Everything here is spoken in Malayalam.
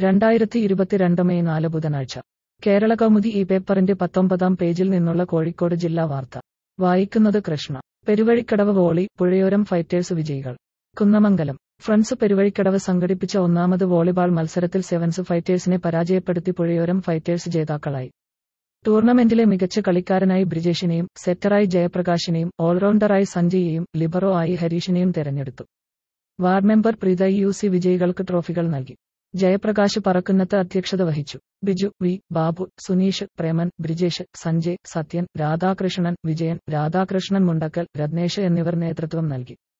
രണ്ടായിരത്തി ഇരുപത്തിരണ്ട് മെയ് നാല് ബുധനാഴ്ച കേരള കൗമുദി ഈ പേപ്പറിന്റെ പത്തൊമ്പതാം പേജിൽ നിന്നുള്ള കോഴിക്കോട് ജില്ലാ വാർത്ത വായിക്കുന്നത് കൃഷ്ണ പെരുവഴിക്കടവ് വോളി പുഴയോരം ഫൈറ്റേഴ്സ് വിജയികൾ കുന്നമംഗലം ഫ്രണ്ട്സ് പെരുവഴിക്കടവ് സംഘടിപ്പിച്ച ഒന്നാമത് വോളിബാൾ മത്സരത്തിൽ സെവൻസ് ഫൈറ്റേഴ്സിനെ പരാജയപ്പെടുത്തി പുഴയോരം ഫൈറ്റേഴ്സ് ജേതാക്കളായി ടൂർണമെന്റിലെ മികച്ച കളിക്കാരനായി ബ്രിജേഷിനെയും സെറ്ററായി ജയപ്രകാശിനെയും ഓൾറൗണ്ടറായി സഞ്ജയെയും ലിബറോ ആയി ഹരീഷിനെയും തെരഞ്ഞെടുത്തു ward member Preetha U C വിജയികൾക്ക് ട്രോഫികൾ നൽകി ജയപ്രകാശ് പറക്കുന്നത്ത് അധ്യക്ഷത വഹിച്ചു ബിജു വി ബാബു സുനീഷ് പ്രേമൻ ബ്രിജേഷ് സഞ്ജയ് സത്യൻ രാധാകൃഷ്ണൻ വിജയൻ രാധാകൃഷ്ണൻ മുണ്ടക്കൽ രത്നേഷ് എന്നിവർ നേതൃത്വം നൽകി